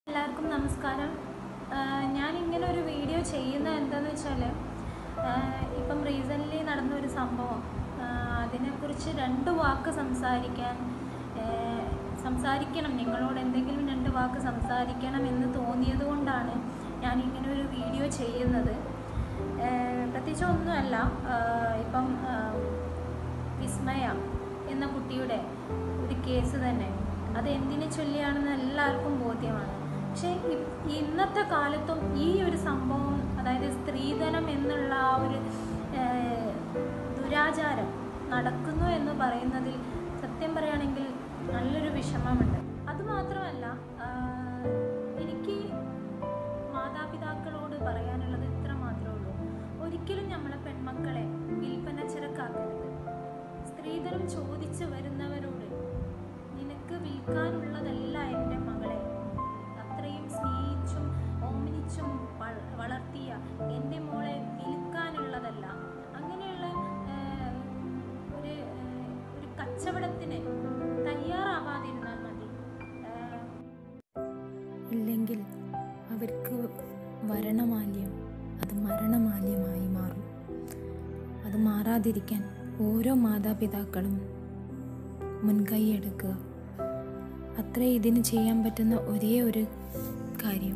എല്ലാവർക്കും നമസ്കാരം ആഹ് ഞാനിങ്ങനെ ഒരു വീഡിയോ ചെയ്യുന്നത് എന്താണെന്ന് വെച്ചാൽ ഇപ്പം റീസെൻ്റ്ലി നടന്ന ഒരു സംഭവം ആഹ് അതിനെക്കുറിച്ച് രണ്ട് വാക്ക് സംസാരിക്കാൻ ആഹ് സംസാരിക്കണം നിങ്ങളോട് എന്തെങ്കിലും രണ്ട് വാക്ക് സംസാരിക്കണം എന്ന് തോന്നിയത് കൊണ്ടാണ് ഞാൻ ഇങ്ങനെ ഒരു വീഡിയോ ചെയ്യുന്നത് ആഹ് പ്രത്യേകിച്ച് ഒന്നുമല്ല ആഹ് ഇപ്പം ആഹ് വിസ്മയ എന്ന കുട്ടിയുടെ ഒരു കേസ് തന്നെ അത് എന്തിനെ ചൊല്ലിയാണെന്ന് എല്ലാവർക്കും ബോധ്യമാണ് പക്ഷേ ഇ- ഇന്നത്തെ കാലത്തും ഈ ഒരു സംഭവം അതായത് സ്ത്രീധനം എന്നുള്ള ആ ഒരു ഏഹ്, ദുരാചാരം നടക്കുന്നു എന്ന് പറയുന്നതിൽ സത്യം പറയുകയാണെങ്കിൽ നല്ലൊരു വിഷമമുണ്ട് അതുമാത്രമല്ല ആഹ്, എനിക്ക് മാതാപിതാക്കളോട് പറയാനുള്ളത് ഇത്ര മാത്രമേ ഉള്ളൂ ഒരിക്കലും നമ്മളെ പെൺമക്കളെ വിൽപ്പന ചരക്കാക്കരുത് സ്ത്രീധനം ചോദിച്ച് വരുന്നവരോട് നിനക്ക് വിൽക്കാനുള്ളതല്ല എൻ്റെ മകളെ അത്രയും സ്നേഹിച്ചും ഓമനിച്ചും വള- വളർത്തിയ എൻ്റെ മോളെ വിൽക്കാനുള്ളതല്ല അങ്ങനെയുള്ള ഏഹ്, ഒരു ഏഹ്, ഒരു കച്ചവടത്തിന് തയ്യാറാവാതിരുന്നാൽ മതി ഏഹ്, ഇല്ലെങ്കിൽ അവർക്ക് വരണമാല്യം അത് മരണമാല്യമായി മാറും അത് മാറാതിരിക്കാൻ ഓരോ മാതാപിതാക്കളും മുൻകൈയെടുക്കുക അത്രേ ഇതിന് ചെയ്യാൻ പറ്റുന്ന ഒരേ ഒരു കാര്യം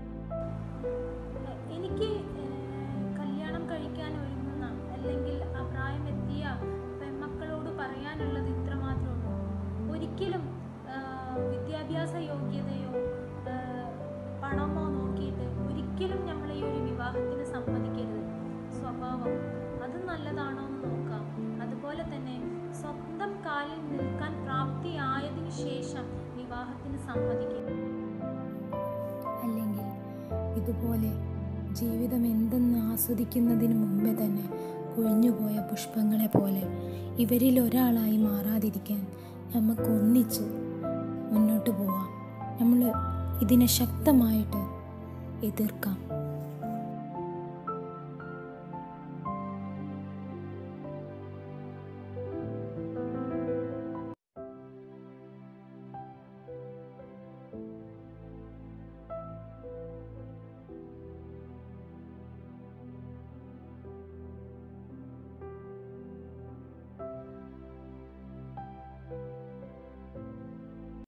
എനിക്ക് ഏഹ്, കല്യാണം കഴിക്കാൻ ഒരുങ്ങുന്ന അല്ലെങ്കിൽ ആ പ്രായമെത്തിയ പെൺമക്കളോട് പറയാനുള്ളത് ഇത്ര മാത്രമേ ഉള്ളൂ ഒരിക്കലും ആഹ്, വിദ്യാഭ്യാസ യോഗ്യതയോ ആഹ്, പണമോ നോക്കിയിട്ട് ഒരിക്കലും നമ്മൾ ഈ ഒരു വിവാഹത്തിന് സമ്മതിക്കരുത് സ്വഭാവം അത് നല്ലതാണോ എന്ന് നോക്കാം അതുപോലെ തന്നെ സ്വന്തം കാലിൽ നിൽക്കാൻ പ്രാപ്തിയായതിനു ശേഷം വിവാഹത്തിന് സമ്മതിക്കരുത് അല്ലെങ്കിൽ ഇതുപോലെ ജീവിതം എന്തെന്ന് ആസ്വദിക്കുന്നതിന് മുമ്പേ തന്നെ കൊഴിഞ്ഞുപോയ പുഷ്പങ്ങളെ പോലെ ഇവരിൽ ഒരാളായി മാറാതിരിക്കാൻ നമുക്ക് ഒന്നിച്ച് മുന്നോട്ട് പോവാം നമ്മൾ ഇതിനെ ശക്തമായിട്ട് എതിർക്കാം